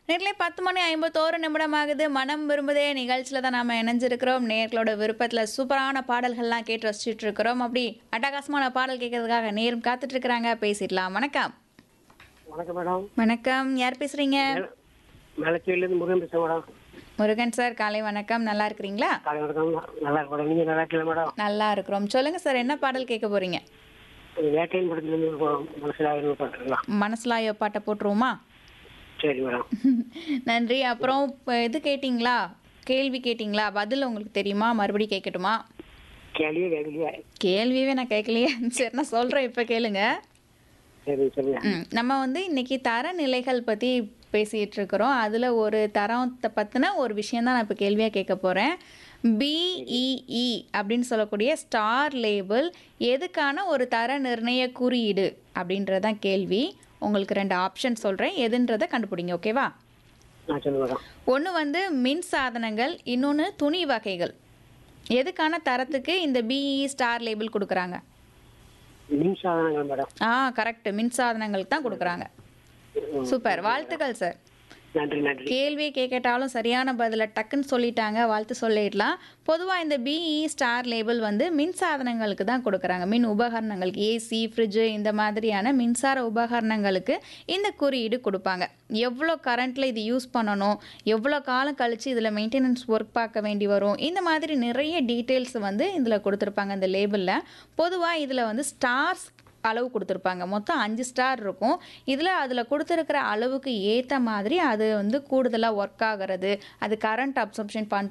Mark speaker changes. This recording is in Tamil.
Speaker 1: நேரிலே பத்து மணி ஐம்பத்தோரு நிமிடம் ஆகுது மனம் விரும்புதே நிகழ்ச்சியில் தான் நாம இணைஞ்சிருக்கிறோம் நேர்களோட விருப்பத்தில் சூப்பரான பாடல்கள்லாம் கேட்டு ரசிச்சுட்டு இருக்கிறோம் அப்படி அட்டகாசமான பாடல் கேட்கறதுக்காக நேரம் காத்துட்டு இருக்கிறாங்க பேசிடலாம் வணக்கம்
Speaker 2: வணக்கம் மேடம்
Speaker 1: வணக்கம் யார் பேசுறீங்க
Speaker 2: மேலச்சேரியிலேருந்து முருகன் பேசுகிறேன் மேடம்
Speaker 1: முருகன் சார் காலை வணக்கம் நல்லா இருக்கிறீங்களா
Speaker 2: காலை வணக்கம் நல்லா இருக்கு மேடம் நீங்கள் நல்லா இருக்கல மேடம்
Speaker 1: நல்லா இருக்கிறோம் சொல்லுங்க சார் என்ன பாடல் கேட்க போறீங்க
Speaker 2: வேட்டையின் படத்துலேருந்து மனசில் பாட்டுக்கலாம்
Speaker 1: மனசுலாயோ பாட்டை போட்டுருவோமா
Speaker 2: சரி மேடம்
Speaker 1: நன்றி அப்புறம் இப்போ இது கேட்டிங்களா கேள்வி கேட்டிங்களா பதில் உங்களுக்கு தெரியுமா மறுபடியும் கேட்கட்டுமா
Speaker 2: கேள்வியே கேட்கலையே
Speaker 1: கேள்வியே நான் கேட்கலையே சரி நான் சொல்கிறேன் இப்போ கேளுங்க
Speaker 2: சரி சொல்லுங்க
Speaker 1: ம், நம்ம வந்து இன்னைக்கு தரநிலைகள் பற்றி பேசிகிட்டு இருக்கிறோம் அதில் ஒரு தரத்தை பற்றின ஒரு விஷயம் தான் நான் இப்போ கேள்வியாக கேட்க போகிறேன் பிஇஇ அப்படின்னு சொல்லக்கூடிய ஸ்டார் லேபிள் எதுக்கான ஒரு தர நிர்ணய குறியீடு அப்படின்றது தான் கேள்வி உங்களுக்கு ரெண்டு ஆப்ஷன் சொல்கிறேன் எதுன்றதை கண்டுபிடிங்க ஓகேவா
Speaker 2: நான் சொல்லுங்க மேடம்
Speaker 1: ஒன்று வந்து மின் சாதனங்கள் இன்னொன்று துணி வகைகள் எதுக்கான தரத்துக்கு இந்த பிஇ ஸ்டார் லேபிள் கொடுக்குறாங்க
Speaker 2: மின் சாதனங்கள் மேடம்
Speaker 1: ஆ கரெக்ட் மின் சாதனங்களுக்கு தான் கொடுக்குறாங்க சூப்பர் வாழ்த்துக்கள் சார்
Speaker 2: நன்றி நன்றி
Speaker 1: கேள்வி கேட்கட்டாலும் சரியான பதிலை டக்குன்னு சொல்லிட்டாங்க வாழ்த்து சொல்லிடலாம் பொதுவாக இந்த பிஇ ஸ்டார் லேபிள் வந்து மின் சாதனங்களுக்கு தான் கொடுக்குறாங்க மின் உபகரணங்களுக்கு ஏசி ஃப்ரிட்ஜு இந்த மாதிரியான மின்சார உபகரணங்களுக்கு இந்த குறியீடு கொடுப்பாங்க எவ்வளோ கரண்ட்டில் இது யூஸ் பண்ணணும் எவ்வளோ காலம் கழித்து இதில் மெயின்டெனன்ஸ் ஒர்க் பார்க்க வேண்டி வரும் இந்த மாதிரி நிறைய டீட்டெயில்ஸ் வந்து இதில் கொடுத்துருப்பாங்க இந்த லேபிளில் பொதுவாக இதில் வந்து ஸ்டார்ஸ் அளவு கொடுத்துருப்பாங்க மொத்தம் அஞ்சு ஸ்டார் இருக்கும் இதில் அதில் கொடுத்துருக்கிற அளவுக்கு ஏற்ற மாதிரி அது வந்து கூடுதலாக ஒர்க் ஆகிறது அது கரண்ட் அப்சப்ஷன் பண்ணுற